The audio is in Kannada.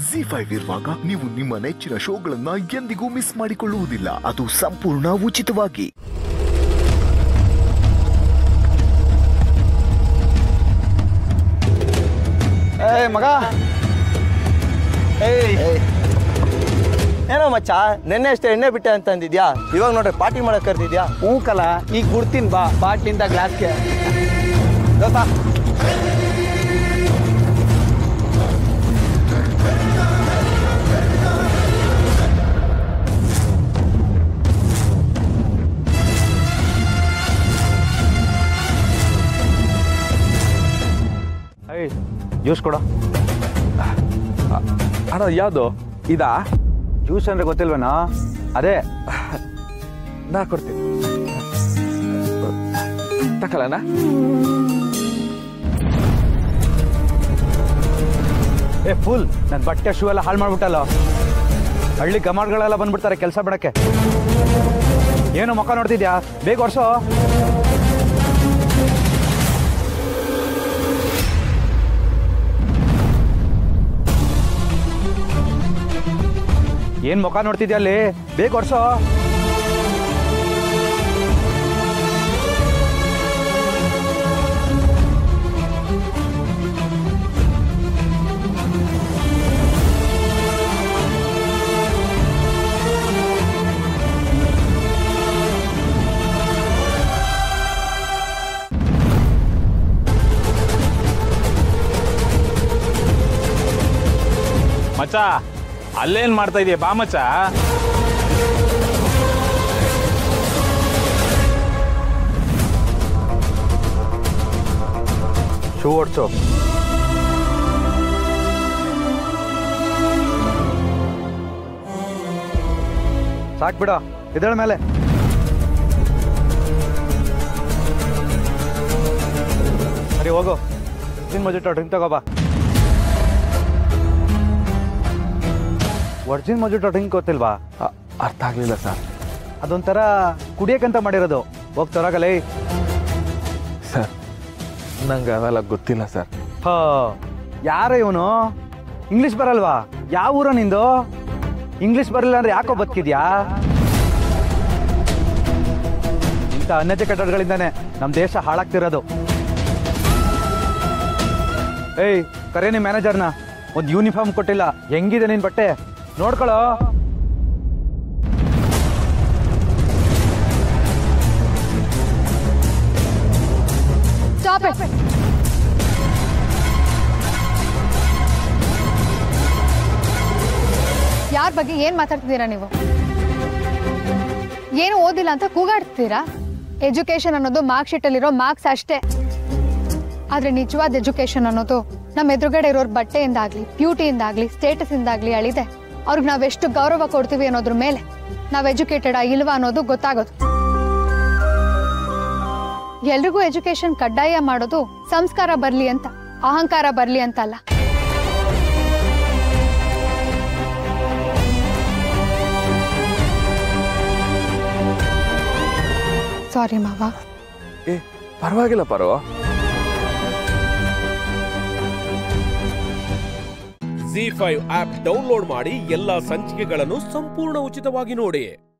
ಜಿ ಫೈವ್ ಇರುವಾಗ ನೀವು ನಿಮ್ಮ ನೆಚ್ಚಿನ ಶೋಗಳನ್ನ ಎಂದಿಗೂ ಮಿಸ್ ಮಾಡಿಕೊಳ್ಳುವುದಿಲ್ಲ ಅದು ಸಂಪೂರ್ಣ ಉಚಿತವಾಗಿ ಏಯ್ ಮಗ ಏಯ್ ಏನೋ ಮಚ್ಚ ನೆನ್ನೆ ಅಷ್ಟೇ ಎಣ್ಣೆ ಬಿಟ್ಟೆ ಅಂತ ಅಂದಿದ್ಯಾ ಇವಾಗ ನೋಡ್ರಿ ಪಾರ್ಟಿ ಮಾಡಕ್ ಕರ್ದಿದ್ಯಾ ಹ್ಞೂ ಕಲ ಈಗ ಬಿಡ್ತೀನಿ ಬಾ ಬಾಟ್ಲಿಂದ ಗ್ಲಾಸ್ಗೆ ದೋಸ್ತ ಏಯ್ ಜ್ಯೂಸ್ ಕೊಡು ಅಣ್ಣ ಯಾವುದು ಇದಾ ಜ್ಯೂಸ್ ಅಂದ್ರೆ ಗೊತ್ತಿಲ್ವೇನೋ ಅದೇ ನಾ ಕೊಡ್ತೀನಿ ತಕಲಣ್ಣ ಏ ಫುಲ್ ನನ್ನ ಬಟ್ಟೆ ಶೂ ಎಲ್ಲ ಹಾಳು ಮಾಡ್ಬಿಟ್ಟಲ್ಲ ಹಳ್ಳಿ ಗಮಾಡ್ಗಳೆಲ್ಲ ಬಂದ್ಬಿಡ್ತಾರೆ ಕೆಲಸ ಬಿಡಕ್ಕೆ ಏನು ಮುಖ ನೋಡ್ತಿದ್ಯಾ ಬೇಗ ವರ್ಷೋ ಏನ್ ಮುಖ ನೋಡ್ತಿದ್ಯಾ ಅಲ್ಲಿ ಬೇಗ ವರ್ಷೋ ಮಚ್ಚ ಅಲ್ಲೇನ್ ಮಾಡ್ತಾ ಇದೀಯ ಬಾ ಮಚ್ಚ ಶೂ ಓಡಿಸು ಸಾಕ್ ಬಿಡ ಇದಳ ಮೇಲೆ ಸರಿ ಹೋಗು ನಿನ್ ಮಜುಟ ಡ್ರಿಂಕ್ ತಗೋಬಾ ವರ್ಜಿನ್ ಮಜುಟ ಡ್ರಿಂಕ್ ಗೊತ್ತಿಲ್ವಾ ಅ- ಅರ್ಥ ಆಗ್ಲಿಲ್ಲ ಸರ್ ಅದೊಂಥರ ಕುಡಿಯಕ್ಕಂತ ಮಾಡಿರೋದು ಹೋಗ್ ತರಗಲೇ ಸರ್ ನಂಗೆ ಅವೆಲ್ಲ ಗೊತ್ತಿಲ್ಲ ಸರ್ ಹ ಯಾರ ಇವನು ಇಂಗ್ಲಿಷ್ ಬರಲ್ವಾ ಯಾವ ಊರ ನಿಂದು ಇಂಗ್ಲಿಷ್ ಬರಲಿಲ್ಲ ಅಂದ್ರೆ ಯಾಕೋ ಬದುಕಿದ್ಯಾ ಇಂಥ ಅನ್ಯತೆ ಕಟ್ಟಡಗಳಿಂದಾನೆ ನಮ್ಮ ದೇಶ ಹಾಳಾಗ್ತಿರೋದು ಏಯ್ ಕರೆ ನಿಮ್ಮ ಮ್ಯಾನೇಜರ್ನ ಒಂದು ಯೂನಿಫಾರ್ಮ್ ಕೊಟ್ಟಿಲ್ಲ ಹೆಂಗಿದೆ ನಿನ್ ಬಟ್ಟೆ ನೋಡ್ಕೊಳ್ಳೋ ಸ್ಟಾಪ್ ಇಟ್ ಯಾರ ಬಗ್ಗೆ ಏನ್ ಮಾತಾಡ್ತಿದ್ದೀರಾ ನೀವು ಏನು ಓದಿಲ್ಲ ಅಂತ ಕೂಗಾಡ್ತಿದ್ದೀರಾ ಎಜುಕೇಶನ್ ಅನ್ನೋದು ಮಾರ್ಕ್ ಶೀಟಲ್ಲಿರೋ ಮಾರ್ಕ್ಸ್ ಅಷ್ಟೇ ಆದ್ರೆ ನಿಜವಾದ ಎಜುಕೇಶನ್ ಅನ್ನೋದು ನಮ್ಮ ಎದುರುಗಡೆ ಇರೋರ್ ಬಟ್ಟೆಯಿಂದಾಗ್ಲಿ ಬ್ಯೂಟಿಯಿಂದಾಗ್ಲಿ ಸ್ಟೇಟಸ್ ಇಂದಾಗ್ಲಿ ಅಳಿದೆ ಅವ್ರಿಗೆ ನಾವೆಷ್ಟು ಗೌರವ ಕೊಡ್ತೀವಿ ಅನ್ನೋದ್ರ ಮೇಲೆ ನಾವು ಎಜುಕೇಟೆಡ್ ಇಲ್ವಾ ಅನ್ನೋದು ಗೊತ್ತಾಗೋದು ಎಲ್ರಿಗೂ ಎಜುಕೇಶನ್ ಕಡ್ಡಾಯ ಮಾಡೋದು ಸಂಸ್ಕಾರ ಬರ್ಲಿ ಅಂತ ಅಹಂಕಾರ ಬರ್ಲಿ ಅಂತ ಅಲ್ಲ ಸಾರಿ ಮಾವ ಏ ಪರವಾಗಿಲ್ಲ ಪರೋ ಜಿ ಫೈವ್ ಆಪ್ ಡೌನ್ಲೋಡ್ ಮಾಡಿ ಎಲ್ಲಾ ಸಂಚಿಕೆಗಳನ್ನು ಸಂಪೂರ್ಣ ಉಚಿತವಾಗಿ ನೋಡಿ